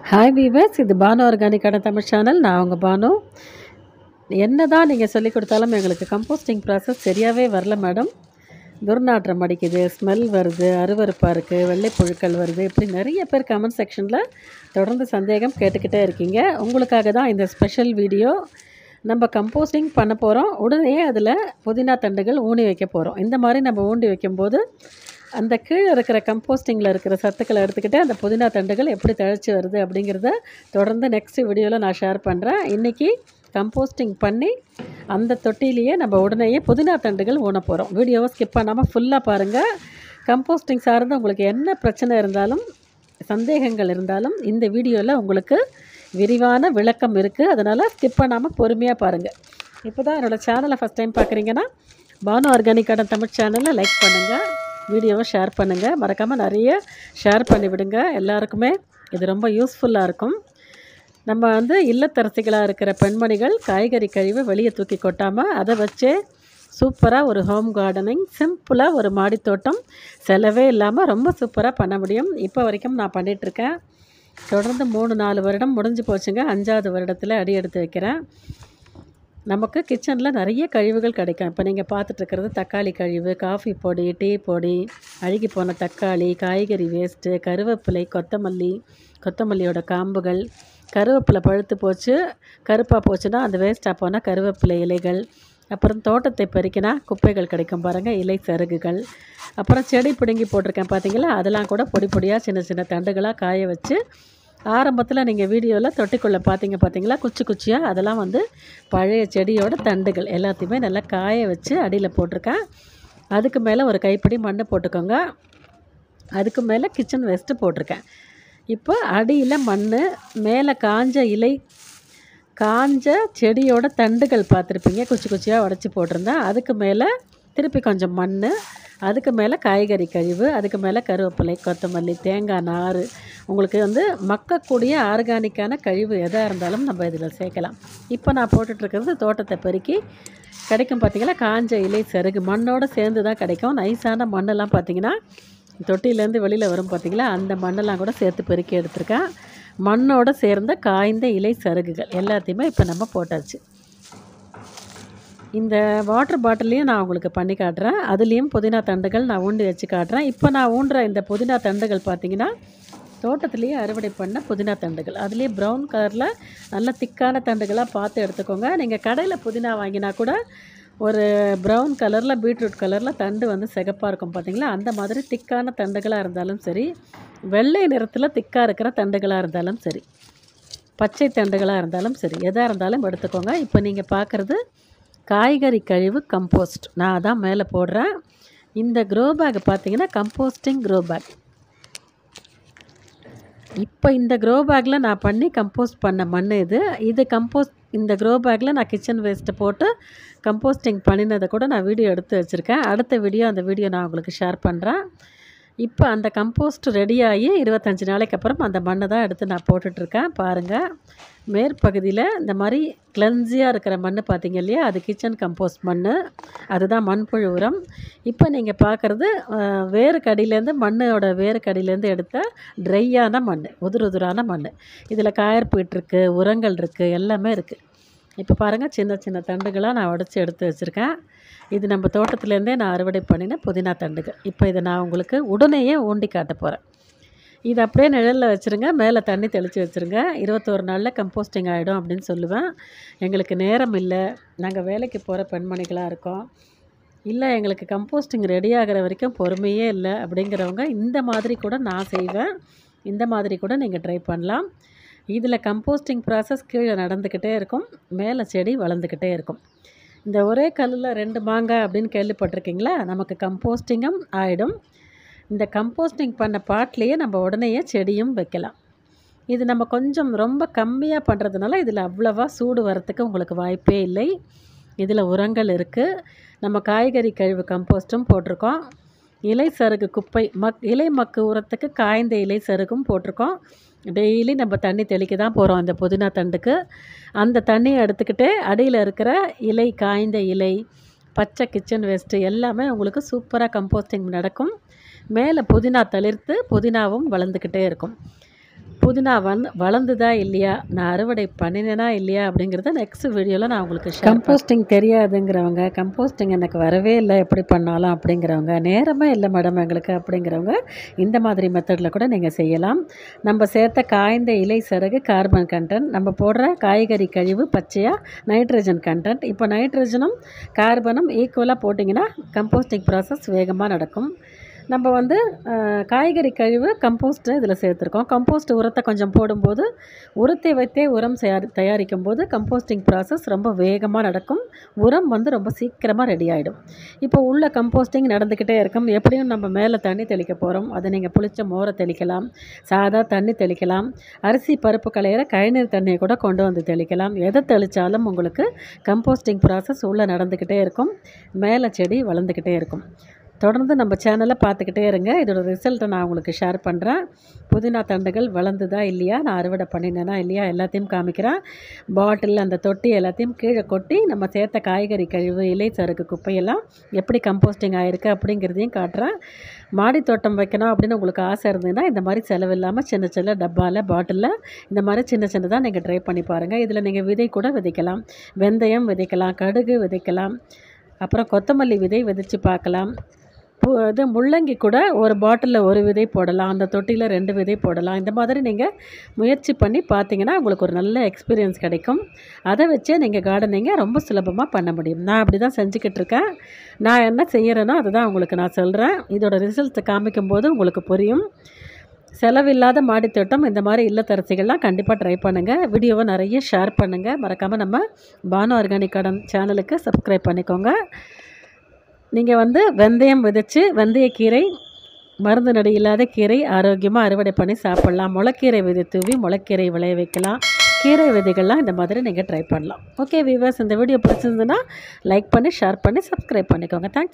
hi viewers இது Banu ஆர்கானிக்கான Tamil channel நான் உங்கள் பானு என்ன தான் நீங்கள் சொல்லிக் கொடுத்தாலும் எங்களுக்கு கம்போஸ்டிங் ப்ராசஸ் சரியாகவே வரல மேடம் துர்நாற்றம் அடிக்குது ஸ்மெல் வருது அருவருப்பாக இருக்குது வெள்ளை புழுக்கள் வருது இப்படி நிறைய பேர் கமெண்ட் செக்ஷனில் தொடர்ந்து சந்தேகம் கேட்டுக்கிட்டே இருக்கீங்க உங்களுக்காக தான் இந்த ஸ்பெஷல் வீடியோ நம்ம கம்போஸ்டிங் பண்ண போகிறோம் உடனே அதில் புதினா தண்டுகள் ஊனி வைக்க போகிறோம் இந்த மாதிரி நம்ம ஊண்டி வைக்கும்போது அந்த கீழே இருக்கிற கம்போஸ்டிங்கில் இருக்கிற சத்துக்களை எடுத்துக்கிட்டு அந்த புதினா தண்டுகள் எப்படி தழைச்சி வருது அப்படிங்கிறத தொடர்ந்து நெக்ஸ்ட் வீடியோவில் நான் ஷேர் பண்ணுறேன் இன்றைக்கி கம்போஸ்டிங் பண்ணி அந்த தொட்டிலேயே நம்ம உடனேயே புதினா தண்டுகள் ஊன போகிறோம் வீடியோவை ஸ்கிப் பண்ணாமல் ஃபுல்லாக பாருங்கள் கம்போஸ்டிங் சார்ந்து உங்களுக்கு என்ன பிரச்சனை இருந்தாலும் சந்தேகங்கள் இருந்தாலும் இந்த வீடியோவில் உங்களுக்கு விரிவான விளக்கம் இருக்குது அதனால் ஸ்கிப் பண்ணாமல் பொறுமையாக பாருங்கள் இப்போ தான் என்னோடய சேனலை ஃபஸ்ட் டைம் பார்க்குறீங்கன்னா பானு ஆர்கானிக்கான தமிழ் சேனலை லைக் பண்ணுங்கள் வீடியோவை ஷேர் பண்ணுங்கள் மறக்காமல் நிறைய ஷேர் பண்ணி விடுங்க எல்லாருக்குமே இது ரொம்ப யூஸ்ஃபுல்லாக இருக்கும் நம்ம வந்து இல்லத்தரசிகளாக இருக்கிற பெண்மணிகள் காய்கறி கழிவு வெளியே தூக்கி கொட்டாமல் அதை வச்சே சூப்பராக ஒரு ஹோம் கார்டனிங் சிம்பிளாக ஒரு மாடித்தோட்டம் செலவே இல்லாமல் ரொம்ப சூப்பராக பண்ண முடியும் இப்போ வரைக்கும் நான் பண்ணிகிட்ருக்கேன் தொடர்ந்து மூணு நாலு வருடம் முடிஞ்சு போச்சுங்க அஞ்சாவது வருடத்தில் அடி எடுத்து வைக்கிறேன் நமக்கு கிச்சனில் நிறைய கழிவுகள் கிடைக்கும் இப்போ நீங்கள் பார்த்துட்ருக்கிறது தக்காளி கழிவு காஃபி பொடி டீ பொடி அழுகி போன தக்காளி காய்கறி வேஸ்ட்டு கருவேப்பிலை கொத்தமல்லி கொத்தமல்லியோட காம்புகள் கருவேப்பிலை பழுத்து போச்சு கருப்பாக போச்சுன்னா அந்த வேஸ்ட்டாக போனால் கருவேப்பிலை இலைகள் அப்புறம் தோட்டத்தை பெருக்கினா குப்பைகள் கிடைக்கும் பாருங்கள் இலை சருகுகள் அப்புறம் செடி பிடுங்கி போட்டிருக்கேன் பார்த்தீங்களா அதெல்லாம் கூட பொடி பொடியாக சின்ன சின்ன தண்டுகளாக காய வச்சு ஆரம்பத்தில் நீங்கள் வீடியோவில் தொட்டிக்குள்ளே பார்த்தீங்க பார்த்தீங்களா குச்சி குச்சியாக அதெல்லாம் வந்து பழைய செடியோட தண்டுகள் எல்லாத்தையுமே நல்லா காய வச்சு அடியில் போட்டிருக்கேன் அதுக்கு மேலே ஒரு கைப்பிடி மண் போட்டுக்கோங்க அதுக்கு மேலே கிச்சன் வேஸ்ட்டு போட்டிருக்கேன் இப்போ அடியில் மண் மேலே காஞ்ச இலை காஞ்ச செடியோட தண்டுகள் பார்த்துருப்பீங்க குச்சி குச்சியாக உடச்சி போட்டிருந்தேன் அதுக்கு மேலே திருப்பி கொஞ்சம் மண் அதுக்கு மேலே காய்கறி கழிவு அதுக்கு மேலே கருவேப்பிலை கொத்தமல்லி தேங்காய் நார் உங்களுக்கு வந்து மக்கக்கூடிய ஆர்கானிக்கான கழிவு எதாக இருந்தாலும் நம்ம இதில் சேர்க்கலாம் இப்போ நான் போட்டுட்ருக்கிறது தோட்டத்தை பெருக்கி கிடைக்கும் பார்த்திங்களா காஞ்ச இலை சருகு மண்ணோடு சேர்ந்து தான் கிடைக்கும் நைஸான மண்ணெல்லாம் பார்த்திங்கன்னா தொட்டிலேருந்து வெளியில் வரும் பார்த்திங்களா அந்த மண்ணெல்லாம் கூட சேர்த்து பெருக்கி எடுத்திருக்கேன் மண்ணோடு சேர்ந்த காய்ந்த இலை சருகுகள் எல்லாத்தையுமே இப்போ நம்ம போட்டாச்சு இந்த வாட்டர் பாட்டிலையும் நான் உங்களுக்கு பண்ணி காட்டுறேன் அதுலேயும் புதினா தண்டுகள் நான் ஊண்டி வச்சு காட்டுறேன் இப்போ நான் ஊண்டுற இந்த புதினா தண்டுகள் பார்த்திங்கன்னா தோட்டத்துலேயே அறுவடை பண்ண புதினா தண்டுகள் அதுலேயே ப்ரௌன் கலரில் நல்ல திக்கான தண்டுகளாக பார்த்து எடுத்துக்கோங்க நீங்கள் கடையில் புதினா வாங்கினா கூட ஒரு ப்ரௌன் கலரில் பீட்ரூட் கலரில் தண்டு வந்து சிகப்பாக இருக்கும் பார்த்தீங்களா அந்த மாதிரி திக்கான தண்டுகளாக இருந்தாலும் சரி வெள்ளை நிறத்தில் திக்காக இருக்கிற தண்டுகளாக இருந்தாலும் சரி பச்சை தண்டுகளாக இருந்தாலும் சரி எதாக இருந்தாலும் எடுத்துக்கோங்க இப்போ நீங்கள் பார்க்குறது காய்கறி கழிவு கம்போஸ்ட் நான் அதான் மேலே போடுறேன் இந்த க்ரோ பேக் பார்த்தீங்கன்னா கம்போஸ்டிங் க்ரோ பேக் இப்போ இந்த க்ரோ பேக்கில் நான் பண்ணி கம்போஸ்ட் பண்ண மண் இது இது கம்போஸ்ட் இந்த க்ரோ பேக்கில் நான் கிச்சன் வேஸ்ட்டு போட்டு கம்போஸ்டிங் பண்ணினதை கூட நான் வீடியோ எடுத்து வச்சுருக்கேன் அடுத்த வீடியோ அந்த வீடியோ நான் உங்களுக்கு ஷேர் பண்ணுறேன் இப்போ அந்த கம்போஸ்ட் ரெடியாகி இருபத்தஞ்சி நாளைக்கு அப்புறம் அந்த மண்ணை தான் எடுத்து நான் போட்டுட்ருக்கேன் பாருங்கள் மேற்பகுதியில் இந்த மாதிரி கிளன்ஸியாக இருக்கிற மண் பார்த்தீங்க இல்லையா அது கிச்சன் கம்போஸ்ட் மண் அதுதான் மண்புழு உரம் இப்போ நீங்கள் பார்க்குறது வேறு கடியிலேருந்து மண்ணோட வேறு கடியிலேருந்து எடுத்த ட்ரையான மண் உதிர் உதிரான மண் இதில் காயற்பீட் இருக்குது உரங்கள் இருக்குது எல்லாமே இருக்குது இப்போ பாருங்கள் சின்ன சின்ன தண்டுகளாக நான் உடச்சி எடுத்து வச்சுருக்கேன் இது நம்ம தோட்டத்துலேருந்தே நான் அறுவடை பண்ணின புதினா தண்டுகள் இப்போ இதை நான் உங்களுக்கு உடனேயே ஊண்டி காட்ட போகிறேன் இது அப்படியே நிழலில் வச்சுருங்க மேலே தண்ணி தெளித்து வச்சுருங்க இருபத்தோரு நாளில் கம்போஸ்டிங் ஆகிடும் அப்படின்னு சொல்லுவேன் எங்களுக்கு நேரம் இல்லை நாங்கள் வேலைக்கு போகிற பெண்மணிகளாக இருக்கோம் இல்லை எங்களுக்கு கம்போஸ்டிங் ரெடி ஆகிற வரைக்கும் பொறுமையே இல்லை அப்படிங்கிறவங்க இந்த மாதிரி கூட நான் செய்வேன் இந்த மாதிரி கூட நீங்கள் ட்ரை பண்ணலாம் இதில் கம்போஸ்டிங் ப்ராசஸ் கீழே நடந்துக்கிட்டே இருக்கும் மேலே செடி வளர்ந்துக்கிட்டே இருக்கும் இந்த ஒரே கல்லில் ரெண்டு மாங்காய் அப்படின்னு கேள்விப்பட்டிருக்கீங்களா நமக்கு கம்போஸ்டிங்கும் ஆகிடும் இந்த கம்போஸ்டிங் பண்ண பாட்லேயே நம்ம உடனேயே செடியும் வைக்கலாம் இது நம்ம கொஞ்சம் ரொம்ப கம்மியாக பண்ணுறதுனால இதில் அவ்வளோவா சூடு வரத்துக்கு உங்களுக்கு வாய்ப்பே இல்லை இதில் உரங்கள் இருக்குது நம்ம காய்கறி கழிவு கம்போஸ்ட்டும் போட்டிருக்கோம் இலை சருகு குப்பை மக் இலை மக்கு உரத்துக்கு காய்ந்த இலை சருகும் போட்டிருக்கோம் டெய்லி நம்ம தண்ணி தெளிக்க தான் போகிறோம் அந்த புதினா தண்டுக்கு அந்த தண்ணியை எடுத்துக்கிட்டு அடியில் இருக்கிற இலை காய்ந்த இலை பச்சை கிச்சன் வேஸ்ட்டு எல்லாமே உங்களுக்கு சூப்பராக கம்போஸ்டிங் நடக்கும் மேலே புதினா தளிர்த்து புதினாவும் வளர்ந்துக்கிட்டே இருக்கும் புதினா வந் வளர்ந்துதா இல்லையா நான் அறுவடை பண்ணினேனா இல்லையா அப்படிங்கிறத நெக்ஸ்ட் வீடியோவில் நான் உங்களுக்கு கம்போஸ்டிங் தெரியாதுங்கிறவங்க கம்போஸ்டிங் எனக்கு வரவே இல்லை எப்படி பண்ணாலும் அப்படிங்கிறவங்க நேரமே இல்லை மேடம் எங்களுக்கு அப்படிங்கிறவங்க இந்த மாதிரி மெத்தடில் கூட நீங்கள் செய்யலாம் நம்ம சேர்த்த காய்ந்த இலை சருகு கார்பன் கண்டென்ட் நம்ம போடுற காய்கறி கழிவு பச்சையாக நைட்ரஜன் கண்டென்ட் இப்போ நைட்ரஜனும் கார்பனும் ஈக்குவலாக போட்டிங்கன்னா கம்போஸ்டிங் ப்ராசஸ் வேகமாக நடக்கும் நம்ம வந்து அஹ், காய்கறி கழிவு கம்போஸ்ட்டு இதில் சேர்த்துருக்கோம் கம்போஸ்ட் உரத்தை கொஞ்சம் போடும்போது உரத்தை வைத்தே உரம் தயாரி தயாரிக்கும் போது கம்போஸ்டிங் ப்ராசஸ் ரொம்ப வேகமாக நடக்கும் உரம் வந்து ரொம்ப சீக்கிரமாக ரெடி ஆகிடும் இப்போ உள்ள கம்போஸ்டிங் நடந்துக்கிட்டே இருக்கும் எப்படியும் நம்ம மேலே தண்ணி தெளிக்க போகிறோம் அதை நீங்கள் புளிச்ச மோரை தெளிக்கலாம் சாதா தண்ணி தெளிக்கலாம் அரிசி பருப்பு களையிற கழிநீர் தண்ணியை கூட கொண்டு வந்து தெளிக்கலாம் எதை தெளித்தாலும் உங்களுக்கு கம்போஸ்டிங் ப்ராசஸ் உள்ளே நடந்துக்கிட்டே இருக்கும் மேலே செடி வளர்ந்துக்கிட்டே இருக்கும் தொடர்ந்து நம்ம சேனலை பார்த்துக்கிட்டே இருங்க இதோட ரிசல்ட்டை நான் உங்களுக்கு ஷேர் பண்ணுறேன் புதினா தண்டுகள் வளர்ந்துதா இல்லையா நான் அறுவடை பண்ணினேனா இல்லையா எல்லாத்தையும் காமிக்கிறேன் பாட்டில் அந்த தொட்டி எல்லாத்தையும் கீழே கொட்டி நம்ம சேர்த்த காய்கறி கழிவு இலை சறுக்கு குப்பையெல்லாம் எப்படி கம்போஸ்டிங் ஆகிருக்கு அப்படிங்கிறதையும் காட்டுறேன் மாடி தோட்டம் வைக்கணும் அப்படின்னு உங்களுக்கு ஆசை இருந்ததுன்னா இந்த மாதிரி செலவு இல்லாமல் சின்ன சின்ன டப்பாவில் பாட்டிலில் இந்த மாதிரி சின்ன சின்னதாக நீங்கள் ட்ரை பண்ணி பாருங்கள் இதில் நீங்கள் விதை கூட விதைக்கலாம் வெந்தயம் விதைக்கலாம் கடுகு விதைக்கலாம் அப்புறம் கொத்தமல்லி விதை விதைச்சு பார்க்கலாம் பூ இது முள்ளங்கி கூட ஒரு பாட்டிலில் ஒரு விதை போடலாம் அந்த தொட்டியில் ரெண்டு விதை போடலாம் இந்த மாதிரி நீங்கள் முயற்சி பண்ணி பார்த்தீங்கன்னா உங்களுக்கு ஒரு நல்ல எக்ஸ்பீரியன்ஸ் கிடைக்கும் அதை வச்சே நீங்கள் கார்டனிங்கை ரொம்ப சுலபமாக பண்ண முடியும் நான் அப்படி தான் செஞ்சுக்கிட்டு இருக்கேன் நான் என்ன செய்கிறேனோ அதை தான் உங்களுக்கு நான் சொல்கிறேன் இதோட ரிசல்ட்ஸை காமிக்கும்போது உங்களுக்கு புரியும் செலவில்லாத மாடித்தோட்டம் இந்த மாதிரி இல்லத்தரசிகள்லாம் கண்டிப்பாக ட்ரை பண்ணுங்கள் வீடியோவை நிறைய ஷேர் பண்ணுங்கள் மறக்காமல் நம்ம பானு ஆர்கானிக் கார்டன் சேனலுக்கு சப்ஸ்கிரைப் பண்ணிக்கோங்க நீங்கள் வந்து வெந்தயம் விதைச்சு வெந்தயக்கீரை மருந்து நடி இல்லாத கீரை ஆரோக்கியமாக அறுவடை பண்ணி சாப்பிட்லாம் முளைக்கீரை விதை தூவி முளைக்கீரை விளைய வைக்கலாம் கீரை விதைகள்லாம் இந்த மாதிரி நீங்கள் ட்ரை பண்ணலாம் ஓகே வீவர்ஸ் இந்த வீடியோ பிடிச்சிருந்ததுன்னா லைக் பண்ணி ஷேர் பண்ணி சப்ஸ்கிரைப் பண்ணிக்கோங்க தேங்க்ஸ்